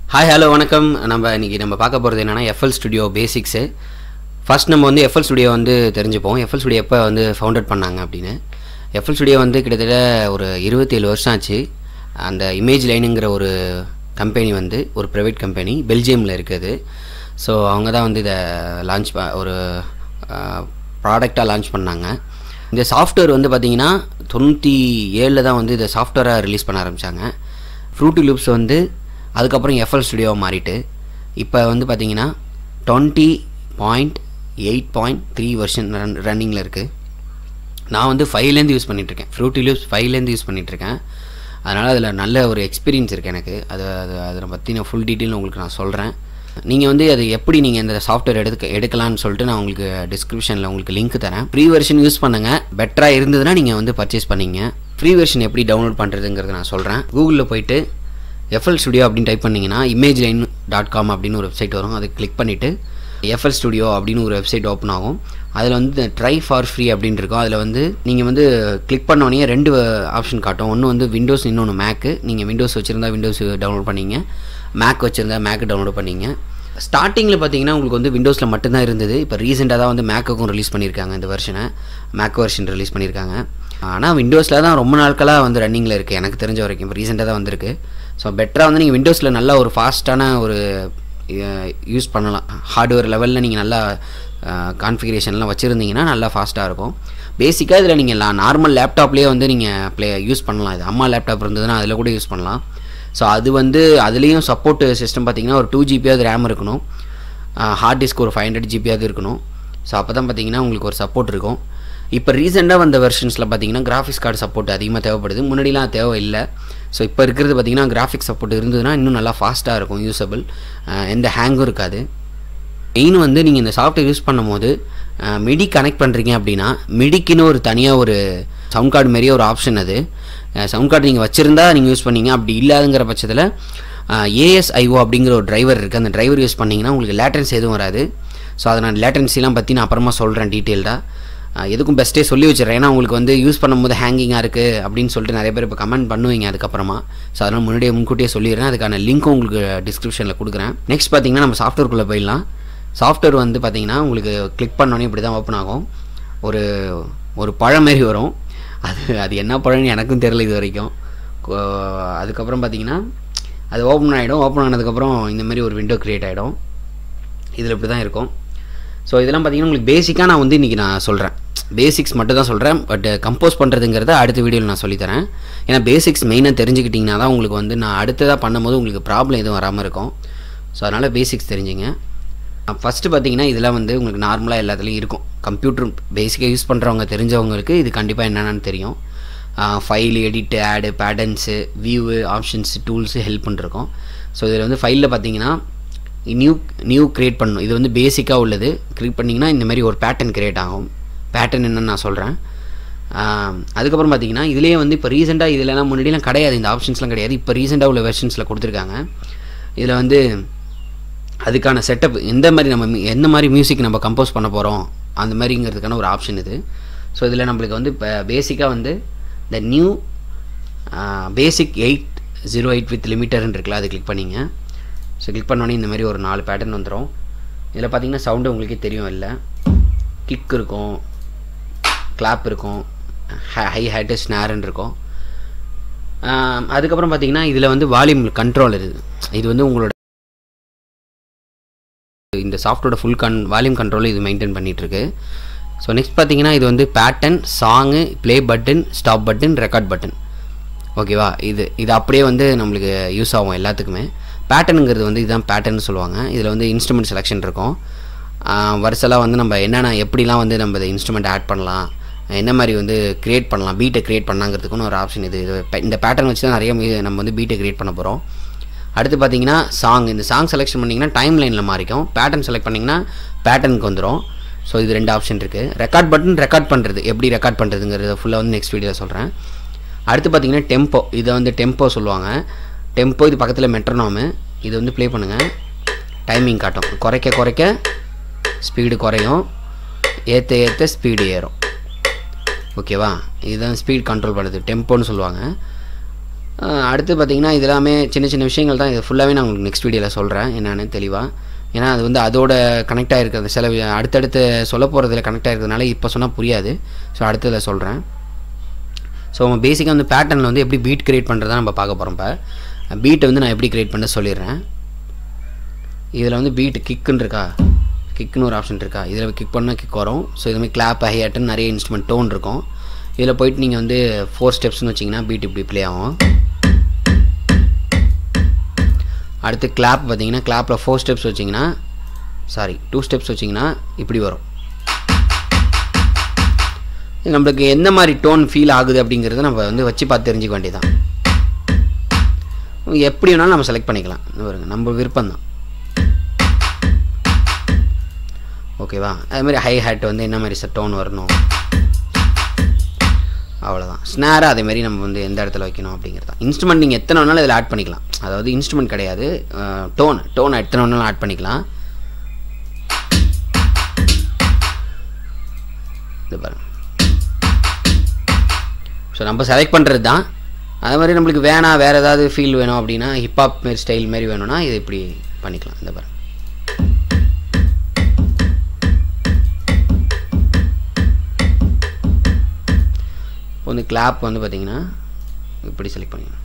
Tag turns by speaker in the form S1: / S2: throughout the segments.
S1: hi hello வணக்கம் நம்ம இன்றைக்கி நம்ம பார்க்க போகிறது என்னென்னா எஃப்எல் ஸ்டுடியோ பேசிக்ஸு ஃபர்ஸ்ட் நம்ம வந்து எஃப்எல் ஸ்டுடியோ வந்து தெரிஞ்சுப்போம் எஃப்எல் ஸ்டுடியோ எப்போ வந்து ஃபவுண்டட் பண்ணாங்க அப்படின்னு எஃப்எல் ஸ்டுடியோ வந்து கிட்டத்தட்ட ஒரு இருபத்தேழு வருஷம் ஆச்சு அந்த இமேஜ் லைனுங்கிற ஒரு கம்பெனி வந்து ஒரு ப்ரைவேட் கம்பெனி பெல்ஜியமில் இருக்குது ஸோ அவங்க தான் வந்து இதை லான்ச் ஒரு ப்ராடக்டாக லான்ச் பண்ணாங்க இந்த சாஃப்ட்வேர் வந்து பார்த்திங்கன்னா தொண்ணூற்றி ஏழில் தான் வந்து இதை சாஃப்ட்வேராக ரிலீஸ் பண்ண ஆரம்பித்தாங்க ஃப்ரூட்டி லூப்ஸ் வந்து அதுக்கப்புறம் எஃப்எல் ஸ்டுடியோவாக மாறிட்டு இப்போ வந்து பார்த்தீங்கன்னா twenty point eight point three version run ரன்னிங்கில் இருக்குது நான் வந்து ஃபைவ்லேருந்து யூஸ் பண்ணிகிட்ருக்கேன் ஃப்ரூட்டி லூப்ஸ் ஃபைவ்லேருந்து யூஸ் பண்ணிகிட்ருக்கேன் அதனால் அதில் நல்ல ஒரு எக்ஸ்பீரியன்ஸ் இருக்குது எனக்கு அது அது அதை பற்றி நான் ஃபுல் டீட்டெயில் உங்களுக்கு நான் சொல்கிறேன் நீங்கள் வந்து அது எப்படி நீங்கள் இந்த சாஃப்ட்வேர் எடுக்க எடுக்கலாம்னு சொல்லிட்டு நான் உங்களுக்கு டிஸ்கிரிப்ஷனில் உங்களுக்கு லிங்க் தரேன் ஃப்ரீ வெர்ஷன் யூஸ் பண்ணுங்கள் பெட்டராக இருந்ததுன்னா நீங்கள் வந்து பர்ச்சேஸ் பண்ணிங்க ஃப்ரீ வெர்ஷன் எப்படி டவுன்லோட் பண்ணுறதுங்கிறத நான் சொல்கிறேன் கூகுளில் போயிட்டு எஃப்எல் ஸ்டுடியோ அப்படின்னு டைப் பண்ணிங்கன்னா இமேஜ் லைன் டாட் காம் அப்படின்னு ஒரு வெப்சைட் வரும் அதை கிளிக் பண்ணிவிட்டு எஃப்எல் ஸ்டுடியோ அப்படின்னு ஒரு வெப்சைட் ஓப்பன் ஆகும் அதில் வந்து ட்ரை ஃபார் ஃப்ரீ அப்படின்னு இருக்கும் அதில் வந்து நீங்கள் வந்து கிளிக் பண்ணோடனே ரெண்டு ஆப்ஷன் காட்டும் ஒன்று வந்து விண்டோஸ் இன்னொன்று மேக்கு நீங்கள் விண்டோஸ் வச்சுருந்தா விண்டோஸ் டவுன்லோட் பண்ணிங்க மேக் வச்சுருந்தா மேக்கு டவுன்லோட் பண்ணிங்க ஸ்டார்டிங்கில் பார்த்தீங்கன்னா உங்களுக்கு வந்து விண்டோஸில் மட்டும்தான் இருந்தது இப்போ ரீசெண்டாக தான் வந்து மேக்குக்கும் ரிலீஸ் பண்ணியிருக்காங்க இந்த வருஷனை மேக் வெர்ஷன் ரிலீஸ் பண்ணியிருக்காங்க ஆனால் விண்டோஸில் தான் ரொம்ப நாட்களாக வந்து ரன்னிங்கில் இருக்குது எனக்கு தெரிஞ்ச வரைக்கும் இப்போ ரீசெண்டாக தான் வந்திருக்கு ஸோ பெட்டராக வந்து நீங்கள் விண்டோஸில் நல்ல ஒரு ஃபாஸ்ட்டான ஒரு யூஸ் பண்ணலாம் ஹார்ட்வேர் லெவலில் நீங்கள் நல்லா கான்ஃபிகரேஷன்லாம் வச்சுருந்தீங்கன்னா நல்லா ஃபாஸ்ட்டாக இருக்கும் பேசிக்காக இதில் நீங்கள் நார்மல் லேப்டாப்லேயே வந்து நீங்கள் ப்ளே யூஸ் பண்ணலாம் இது அம்மா லேப்டாப் இருந்ததுன்னா அதில் கூட யூஸ் பண்ணலாம் ஸோ அது வந்து அதுலேயும் சப்போர்ட் சிஸ்டம் பார்த்திங்கன்னா ஒரு டூ ஜிபியாவது ரேம் இருக்கணும் ஹார்ட் டிஸ்க் ஒரு ஃபைவ் ஹண்ட்ரட் ஜிபியாவது இருக்கணும் ஸோ அப்போ தான் பார்த்தீங்கன்னா உங்களுக்கு ஒரு சப்போர்ட் இருக்கும் இப்போ ரீசெண்டாக வந்த வெர்ஷன்ஸில் பார்த்தீங்கன்னா கிராஃபிக்ஸ் கார்டு சப்போர்ட் அதிகமாக தேவைப்படுது முன்னாடிலாம் தேவை இல்லை ஸோ இப்போ இருக்கிறது பார்த்திங்கன்னா கிராஃபிக்ஸ் சப்போர்ட் இருந்ததுன்னா இன்னும் நல்லா ஃபாஸ்ட்டாக இருக்கும் யூஸபிள் எந்த ஹேங்கும் இருக்காது மெயின் வந்து நீங்கள் இந்த சாஃப்ட்வேர் யூஸ் பண்ணும்போது மிடி கனெக்ட் பண்ணுறீங்க அப்படின்னா மிடிக்குன்னு ஒரு தனியாக ஒரு சவுண்ட் கார்டு மாரியே ஒரு ஆப்ஷன் அது சவுண்ட் கார்டு நீங்கள் வச்சுருந்தா நீங்கள் யூஸ் பண்ணீங்க அப்படி இல்லாதுங்கிற பட்சத்தில் ஏஎஸ்ஐஓ அப்படிங்கிற ஒரு டிரைவர் இருக்குது அந்த டிரைவர் யூஸ் பண்ணிங்கன்னா உங்களுக்கு லேட்டன்ஸ் எதுவும் வராது ஸோ அதை நான் லேட்டன்சிலாம் பற்றி நான் அப்புறமா சொல்கிறேன் டீட்டெயில்டாக எதுக்கும் பெஸ்ட்டே சொல்லி வச்சிடறேன் ஏன்னா உங்களுக்கு வந்து யூஸ் பண்ணும்போது ஹேங்கிங்காக இருக்குது அப்படின்னு சொல்லிட்டு நிறைய பேர் இப்போ கமெண்ட் பண்ணுவீங்க அதுக்கப்புறமா ஸோ அதனால் முன்னாடியே முன்கூட்டியே சொல்லிடுறேன் அதுக்கான லிங்க்கும் உங்களுக்கு டிஸ்கிரிப்ஷனில் கொடுக்குறேன் நெக்ஸ்ட் பார்த்தீங்கன்னா நம்ம சாஃப்ட்வேர்க்குள்ளே போயிடலாம் சாஃப்ட்வேர் வந்து பார்த்தீங்கன்னா உங்களுக்கு கிளிக் பண்ணோன்னே இப்படி தான் ஓப்பன் ஆகும் ஒரு ஒரு பழம் மாரி வரும் அது அது என்ன பழம்னு எனக்கும் தெரில இது வரைக்கும் அதுக்கப்புறம் பார்த்தீங்கன்னா அது ஓப்பன் ஆகிடும் ஓப்பன் ஆனதுக்கப்புறம் இந்தமாரி ஒரு விண்டோ க்ரியேட் ஆகிடும் இதில் இப்படி தான் இருக்கும் ஸோ இதெல்லாம் பார்த்தீங்கன்னா உங்களுக்கு பேசிக்காக நான் வந்து இன்றைக்கி நான் சொல்கிறேன் பேசிக்ஸ் மட்டும் தான் சொல்கிறேன் பட் கம்போஸ் பண்ணுறதுங்கிறத அடுத்த வீடியோவில் நான் சொல்லித்தரேன் ஏன்னா பேசிக்ஸ் மெயினாக தெரிஞ்சுக்கிட்டிங்கன்னா தான் உங்களுக்கு வந்து நான் அடுத்ததாக பண்ணும்போது உங்களுக்கு ப்ராப்ளம் எதுவும் வராமல் இருக்கும் ஸோ அதனால் பேசிக்ஸ் தெரிஞ்சுங்க ஃபஸ்ட்டு பார்த்தீங்கன்னா இதெல்லாம் வந்து உங்களுக்கு நார்மலாக எல்லாத்துலேயும் இருக்கும் கம்ப்யூட்டர் பேசிக்காக யூஸ் பண்ணுறவங்க தெரிஞ்சவங்களுக்கு இது கண்டிப்பாக என்னென்னு தெரியும் file edit add patterns view options tools help பண்ணிருக்கோம் ஸோ இதில் வந்து ஃபைலில் பார்த்தீங்கன்னா நியூ நியூ க்ரியேட் பண்ணணும் இது வந்து பேசிக்காக உள்ளது க்ரியேட் பண்ணிங்கன்னா இந்த மாதிரி ஒரு பேட்டர்ன் க்ரியேட் ஆகும் பேட்டர்ன் என்னன்னு நான் சொல்கிறேன் அதுக்கப்புறம் பார்த்தீங்கன்னா இதுலேயே வந்து இப்போ ரீசெண்டாக இதிலலாம் முன்னாடிலாம் கிடையாது இந்த ஆப்ஷன்ஸ்லாம் கிடையாது இப்போ ரீசெண்டாக உள்ள வெர்ஷன்ஸில் கொடுத்துருக்காங்க இதில் வந்து அதுக்கான செட்டப் எந்த மாதிரி நம்ம எந்த மாதிரி மியூசிக் நம்ம கம்போஸ் பண்ண போகிறோம் அந்த மாதிரிங்கிறதுக்கான ஒரு ஆப்ஷன் இது ஸோ இதில் நம்மளுக்கு வந்து இப்போ பேசிக்காக வந்து இந்த new basic eight zero eight with லிமிட்டர்னு இருக்குல்ல அது கிளிக் பண்ணிங்க ஸோ கிளிக் பண்ணோன்னே இந்த மாதிரி ஒரு நாலு பேட்டர்ன் வந்துடும் இதில் பார்த்தீங்கன்னா சவுண்டு உங்களுக்கே தெரியும் இல்லை கிக் இருக்கும் கிளாப் இருக்கும் ஹை ஹேட்டு ஸ்னேருன்னு இருக்கும் அதுக்கப்புறம் பார்த்தீங்கன்னா இதில் வந்து வால்யூம் கண்ட்ரோல் இருக்குது இது வந்து உங்களோட இந்த சாஃப்ட்வேரோட ஃபுல் கன் வால்யூம் கண்ட்ரோல் இது மெயின்டைன் பண்ணிகிட்ருக்கு ஸோ நெக்ஸ்ட் பார்த்தீங்கன்னா இது வந்து pattern song play button stop button record button ஓகேவா இது இது அப்படியே வந்து நம்மளுக்கு யூஸ் ஆகும் எல்லாத்துக்குமே பேட்டனுங்கிறது வந்து இதுதான் பேட்டர்னு சொல்லுவாங்க இதில் வந்து இன்ஸ்ட்ருமெண்ட் செலெக்ஷன் இருக்கும் வருஷலாம் வந்து நம்ம என்னென்ன எப்படிலாம் வந்து நம்ம இந்த இன்ஸ்ட்ருமெண்ட் ஆட் பண்ணலாம் என்ன மாதிரி வந்து க்ரியேட் பண்ணலாம் பீட்டை க்ரியேட் பண்ணலாங்கிறதுக்குன்னு ஒரு ஆப்ஷன் இது இந்த பேட்டர்ன் வச்சு தான் நிறைய நம்ம வந்து பீட்டை க்ரியேட் பண்ண போகிறோம் அடுத்து பார்த்தீங்கன்னா சாங் இந்த சாங் செலெக்ஷன் பண்ணிங்கன்னா டைம் லைனில் மாறிக்கும் பேட்டர்ன் செலக்ட் பண்ணிங்கன்னா பேட்டர்னுக்கு வந்துடும் ஸோ இது ரெண்டு ஆப்ஷன் இருக்குது ரெக்கார்ட் பட்டன் ரெக்கார்ட் பண்ணுறது எப்படி ரெக்கார்ட் பண்ணுறதுங்கிறத ஃபுல்லாக வந்து நெக்ஸ்ட் வீடியோவில் சொல்கிறேன் அடுத்து பார்த்தீங்கன்னா டெம்போ இதை வந்து டெம்போ சொல்லுவாங்க டெம்போ இது பக்கத்தில் மெட்ரோனாமு இது வந்து ப்ளே பண்ணுங்கள் டைமிங் காட்டும் குறைக்க குறைக்க ஸ்பீடு குறையும் ஏற்ற ஏற்ற ஸ்பீடு ஏறும் ஓகேவா இதுதான் ஸ்பீட் கண்ட்ரோல் பண்ணுறது டெம்போன்னு சொல்லுவாங்க அஹ் அடுத்து பார்த்தீங்கன்னா இது எல்லாமே சின்ன சின்ன விஷயங்கள் தான் இது ஃபுல்லாகவே நான் உங்களுக்கு நெக்ஸ்ட் வீடியோவில் சொல்கிறேன் என்னென்னு தெளிவாக ஏன்னா அது வந்து அதோட கனெக்ட் ஆகிருக்கிறது சில வி- அடுத்தடுத்து சொல்ல போகிறதுல கனெக்ட் ஆகிருக்கிறதுனால இப்போ சொன்னால் புரியாது ஸோ அடுத்ததில் சொல்கிறேன் ஸோ நம்ம பேசிக்காக வந்து பேட்டர்னில் வந்து எப்படி பீட் கிரியேட் பண்ணுறதா நம்ம பார்க்க போகிறோம் இப்போ பீட்டை வந்து நான் எப்படி கிரியேட் பண்ண சொல்லிடுறேன் இதில் வந்து பீட் கிக்குன்னு இருக்கா கிக்குன்னு ஒரு ஆப்ஷன் இருக்கா இதில் கிக் பண்ணால் கிக் வரும் ஸோ இதுமாதிரி கிளாப் ஹையாட்டுன்னு நிறைய இன்ஸ்ட்ருமெண்ட் டோன் இருக்கும் இதில் போயிட்டு நீங்கள் வந்து ஃபோர் ஸ்டெப்ஸ்னு வச்சிங்கன்னா பீட் இப்படி ப்ளே ஆகும் அடுத்து கிளாப் பார்த்தீங்கன்னா கிளாப்பில் ஃபோர் ஸ்டெப்ஸ் வச்சிங்கன்னா சாரி டூ ஸ்டெப்ஸ் வச்சிங்கன்னா இப்படி வரும் இது நம்மளுக்கு எந்த மாதிரி டோன் ஃபீல் ஆகுது அப்படிங்கிறத நம்ம வந்து வச்சு பார்த்து தெரிஞ்சுக்க வேண்டியதான் எப்படி வேணாலும் நம்ம செலக்ட் பண்ணிக்கலாம் இது பாருங்க நம்ம விருப்பம் தான் ஓகேவா அது மாதிரி ஹை ஹேட் வந்து என்ன மாதிரி டோன் வரணும் அவ்வளோதான் ஸ்னேரை அதே மாதிரி நம்ம வந்து எந்த இடத்துல வைக்கணும் அப்படிங்கிறது தான் இன்ஸ்ட்ருமெண்ட் நீங்கள் எத்தனை வேணாலும் இதில் ஆட் பண்ணிக்கலாம் அதாவது இன்ஸ்ட்ருமெண்ட் கிடையாது டோன் டோன் எத்தனை வேணாலும் ஆட் பண்ணிக்கலாம் இது பாருங்க ஸோ நம்ம செலக்ட் பண்ணுறது தான் அதே மாதிரி நம்மளுக்கு வேணாம் வேறு ஏதாவது ஃபீல் வேணும் அப்படின்னா ஹிப்ஹாப் மாரி ஸ்டைல் மாரி வேணும்னா இது இப்படி பண்ணிக்கலாம் இந்த பாருங்க இப்போ வந்து கிளாப் வந்து பார்த்தீங்கன்னா இப்படி செலக்ட் பண்ணிக்கணும்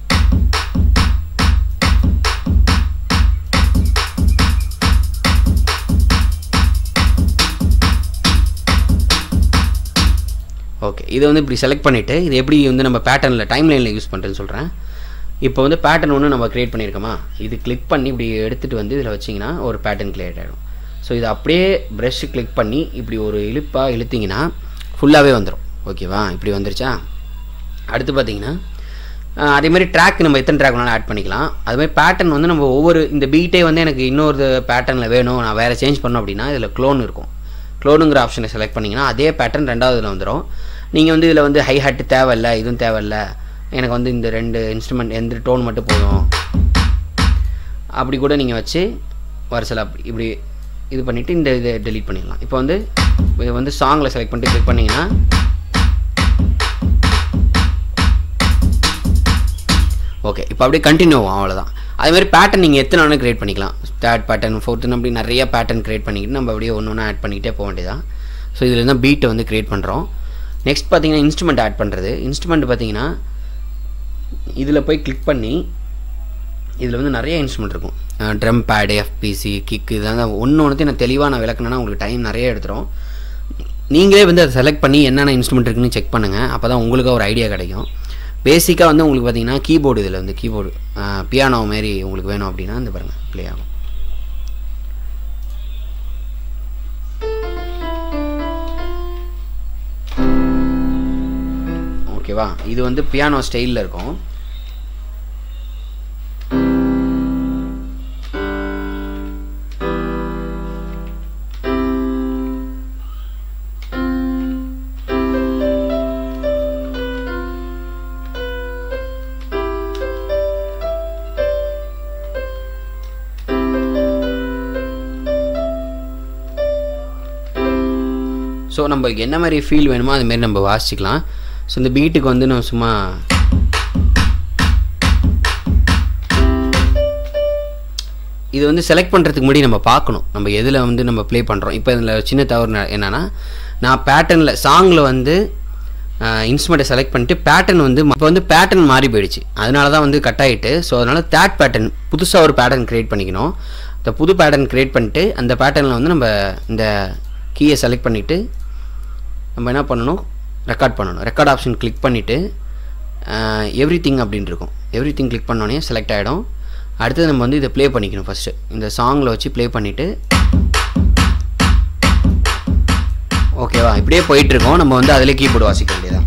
S1: ஓகே இதை வந்து இப்படி செலக்ட் பண்ணிவிட்டு இது எப்படி வந்து நம்ம பேட்டர்னில் டைம் லைனில் யூஸ் பண்ணுறேன்னு சொல்கிறேன் இப்போ வந்து பேட்டர்ன் ஒன்று நம்ம க்ரியேட் பண்ணியிருக்கோமா இது கிளிக் பண்ணி இப்படி எடுத்துகிட்டு வந்து இதில் வச்சிங்கன்னா ஒரு பேட்டர்ன் கிரியேட் ஆகிடும் ஸோ இது அப்படியே ப்ரஷ் கிளிக் பண்ணி இப்படி ஒரு இழுப்பாக இழுத்திங்கன்னா ஃபுல்லாகவே வந்துடும் ஓகேவா இப்படி வந்துருச்சா அடுத்து பார்த்தீங்கன்னா அஹ், அதே மாதிரி ட்ராக் நம்ம எத்தனை ட்ராக் வேணாலும் ஆட் பண்ணிக்கலாம் அது மாதிரி பேட்டர்ன் வந்து நம்ம ஒவ்வொரு இந்த பீட்டே வந்து எனக்கு இன்னொரு பேட்டர்னில் வேணும் நான் வேறு சேஞ்ச் பண்ணோம் அப்படின்னா இதில் க்ளோன் இருக்கும் க்ளோனுங்கிற ஆப்ஷனை செலக்ட் பண்ணிங்கன்னா அதே பேட்டர்ன் ரெண்டாவது இதில் வந்துடும் நீங்கள் வந்து இதில் வந்து ஹை ஹட் தேவையில்ல இதுவும் தேவையில்ல எனக்கு வந்து இந்த ரெண்டு இன்ஸ்ட்ருமெண்ட் எந்த டோன் மட்டும் போதும் அப்படி கூட நீங்கள் வச்சு வரிசையில் அப்படி இப்படி இது பண்ணிவிட்டு இந்த இதை delete பண்ணிடலாம் இப்போ வந்து இது வந்து சாங்கில் செலக்ட் பண்ணிட்டு கிளிக் பண்ணிங்கன்னா ஓகே இப்போ அப்படியே கண்டினியூ ஆகும் அவ்வளோதான் அதே மாதிரி பேட்டர்ன் நீங்கள் எத்தனை வேணாலும் கிரியேட் பண்ணிக்கலாம் தேர்ட் பேட்டர்ன் ஃபோர்த்துன்னு அப்படி நிறைய பேட்டர்ன் கிரியேட் பண்ணிக்கிட்டு நம்ம அப்படியே ஒன்று ஒன்று ஆட் பண்ணிக்கிட்டே போக வேண்டியதான் ஸோ இதில் தான் பீட்டை வந்து கிரியேட் பண்ணுறோம் நெக்ஸ்ட் பார்த்தீங்கன்னா இன்ஸ்ட்ருமெண்ட் ஆட் பண்ணுறது இன்ஸ்ட்ருமெண்ட் பார்த்தீங்கன்னா இதில் போய் கிளிக் பண்ணி இதில் வந்து நிறைய இன்ஸ்ட்ருமெண்ட் இருக்கும் ட்ரம் பேடு எஃபிசி கிக் இதெல்லாம் ஒன்று ஒன்றுத்தையும் நான் தெளிவாக நான் விளக்குனேன்னா உங்களுக்கு டைம் நிறைய எடுத்துரும் நீங்களே வந்து அதை செலக்ட் பண்ணி என்னென்ன இன்ஸ்ட்ருமெண்ட் இருக்குன்னு செக் பண்ணுங்கள் அப்போ தான் உங்களுக்கு ஒரு ஐடியா கிடைக்கும் பேசிக்காக வந்து உங்களுக்கு பார்த்தீங்கன்னா கீபோர்டு இதில் வந்து கீபோர்டு பியானோ மாரி உங்களுக்கு வேணும் அப்படின்னா இந்த பாருங்கள் ப்ளே ஆகும் ஓகேவா இது வந்து பியானோ ஸ்டைலில் இருக்கும் ஸோ நம்மளுக்கு என்ன மாதிரி ஃபீல் வேணுமோ அது மாதிரி நம்ம வாசிக்கலாம் ஸோ இந்த பீட்டுக்கு வந்து நம்ம சும்மா இது வந்து செலக்ட் பண்ணுறதுக்கு முன்னாடி நம்ம பார்க்கணும் நம்ம எதில் வந்து நம்ம ப்ளே பண்ணுறோம் இப்போ இதில் சின்ன தவறு ந- என்னன்னா நான் பேட்டர்னில் சாங்கில் வந்து இன்ஸ்ட்ருமெண்ட்டை செலக்ட் பண்ணிட்டு பேட்டர்ன் வந்து இப்போ வந்து பேட்டர்ன் மாறி போயிடுச்சு அதனால தான் வந்து கட் ஆகிட்டு ஸோ அதனால் தேர்ட் பேட்டர்ன் புதுசாக ஒரு பேட்டர்ன் க்ரியேட் பண்ணிக்கணும் இந்த புது பேட்டர்ன் க்ரியேட் பண்ணிட்டு அந்த பேட்டர்னில் வந்து நம்ம இந்த கீயை செலக்ட் பண்ணிவிட்டு நம்ம என்ன பண்ணணும் ரெக்கார்ட் பண்ணணும் ரெக்கார்ட் ஆப்ஷன் கிளிக் பண்ணிவிட்டு எவ்ரி திங் அப்படின்னு இருக்கும் எவ்ரி திங் கிளிக் பண்ணோடனே செலக்ட் ஆகிடும் அடுத்தது நம்ம வந்து இதை ப்ளே பண்ணிக்கணும் ஃபஸ்ட்டு இந்த சாங்கில் வச்சு ப்ளே பண்ணிவிட்டு ஓகேவா இப்படியே போயிட்டுருக்கோம் நம்ம வந்து அதிலே கீபோர்டு வாசிக்க வேண்டியதான்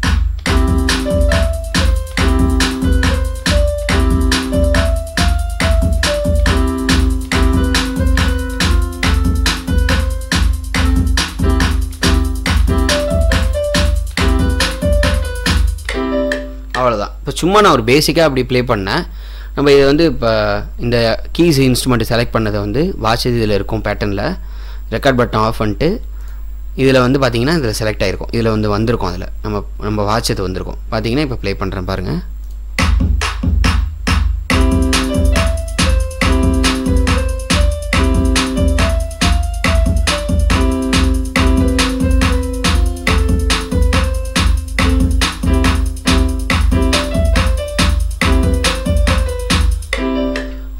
S1: அவ்வளோதான் இப்போ சும்மா நான் ஒரு பேசிக்காக அப்படி ப்ளே பண்ணேன் நம்ம இதை வந்து இப்போ இந்த கீஸ் இன்ஸ்ட்ருமெண்ட் செலக்ட் பண்ணதை வந்து வாட்ச் இதில் இருக்கும் பேட்டர்னில் ரெக்கார்ட் பட்டன் ஆஃப் பண்ணிட்டு இதில் வந்து பார்த்தீங்கன்னா இதில் செலக்ட் ஆகிருக்கும் இதில் வந்து வந்திருக்கும் அதில் நம்ம நம்ம வாட்ச் இது வந்திருக்கும் பார்த்தீங்கன்னா இப்போ ப்ளே பண்ணுறேன் பாருங்கள்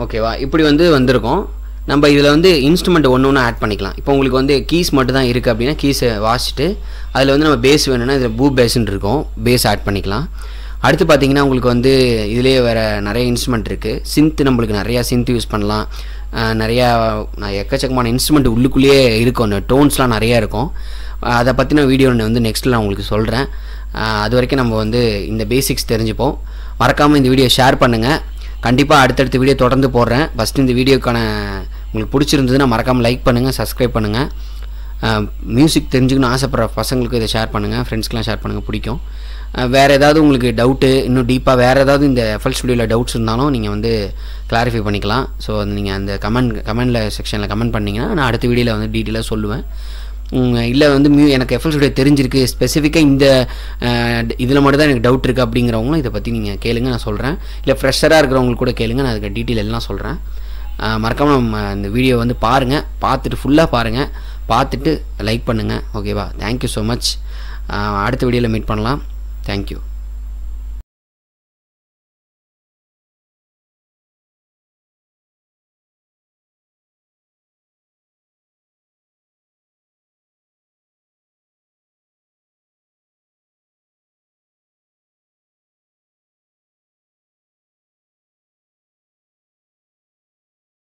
S1: ஓகேவா இப்படி வந்து வந்திருக்கும் நம்ம இதில் வந்து இன்ஸ்ட்ருமெண்ட் ஒன்று ஒன்று ஆட் பண்ணிக்கலாம் இப்போ உங்களுக்கு வந்து கீஸ் மட்டும் தான் இருக்குது அப்படின்னா கீஸை வாசிச்சுட்டு அதில் வந்து நம்ம பேஸ் வேணும்னா இதில் பூ பேஸ்ன்னு இருக்கும் பேஸ் ஆட் பண்ணிக்கலாம் அடுத்து பார்த்தீங்கன்னா உங்களுக்கு வந்து இதுலேயே வேறு நிறைய இன்ஸ்ட்ருமெண்ட் இருக்குது சிந்த் நம்மளுக்கு நிறையா சிந்த் யூஸ் பண்ணலாம் அஹ் நிறையா நான் எக்கச்சக்கமான இன்ஸ்ட்ருமெண்ட் உள்ளுக்குள்ளேயே இருக்கும் அந்த டோன்ஸ்லாம் நிறையா இருக்கும் அஹ் அதை பற்றின வீடியோ நான் வந்து நெக்ஸ்ட்டில் நான் உங்களுக்கு சொல்கிறேன் அது வரைக்கும் நம்ம வந்து இந்த பேசிக்ஸ் தெரிஞ்சுப்போம் மறக்காமல் இந்த வீடியோ ஷேர் பண்ணுங்கள் கண்டிப்பாக அடுத்தடுத்த வீடியோ தொடர்ந்து போடுறேன் ஃபஸ்ட்டு இந்த வீடியோக்கான உங்களுக்கு பிடிச்சிருந்ததுன்னா மறக்காமல் லைக் பண்ணுங்கள் சப்ஸ்கிரைப் பண்ணுங்கள் மியூசிக் தெரிஞ்சுக்கணும்னு ஆசைப்படுற பசங்களுக்கு இதை ஷேர் பண்ணுங்கள் ஃப்ரெண்ட்ஸ்க்கெலாம் ஷேர் பண்ணுங்கள் பிடிக்கும் வேறு ஏதாவது உங்களுக்கு டவுட்டு இன்னும் டீப்பாக வேறு ஏதாவது இந்த எஃப்எல் ஸ்டுடியோவில் டவுட்ஸ் இருந்தாலும் நீங்கள் வந்து கிளாரிஃபை பண்ணிக்கலாம் ஸோ நீங்கள் அந்த கமெண்ட் கமெண்டில் செக்ஷனில் கமெண்ட் பண்ணிங்கன்னா நான் அடுத்த வீடியோவில் வந்து டீட்டெயிலாக சொல்லுவேன் இல்லை வந்து மியூ எனக்கு எஃப்எல் ஸ்டுடியோ தெரிஞ்சிருக்கு ஸ்பெசிஃபிக்காக இந்த இதில் மட்டும் தான் எனக்கு டவுட் இருக்குது அப்படிங்கிறவங்களும் இதை பற்றி நீங்கள் கேளுங்க நான் சொல்கிறேன் இல்லை ஃப்ரெஷராக இருக்கிறவங்களுக்கு கூட கேளுங்க நான் அதுக்கு டீட்டெயில் எல்லாம் சொல்கிறேன் மறக்காமல் நம்ம இந்த வீடியோ வந்து பாருங்கள் பார்த்துட்டு ஃபுல்லாக பாருங்கள் பார்த்துட்டு லைக் பண்ணுங்கள் ஓகேவா தேங்க்யூ ஸோ மச் அடுத்த வீடியோவில் மீட் பண்ணலாம் தேங்க்யூ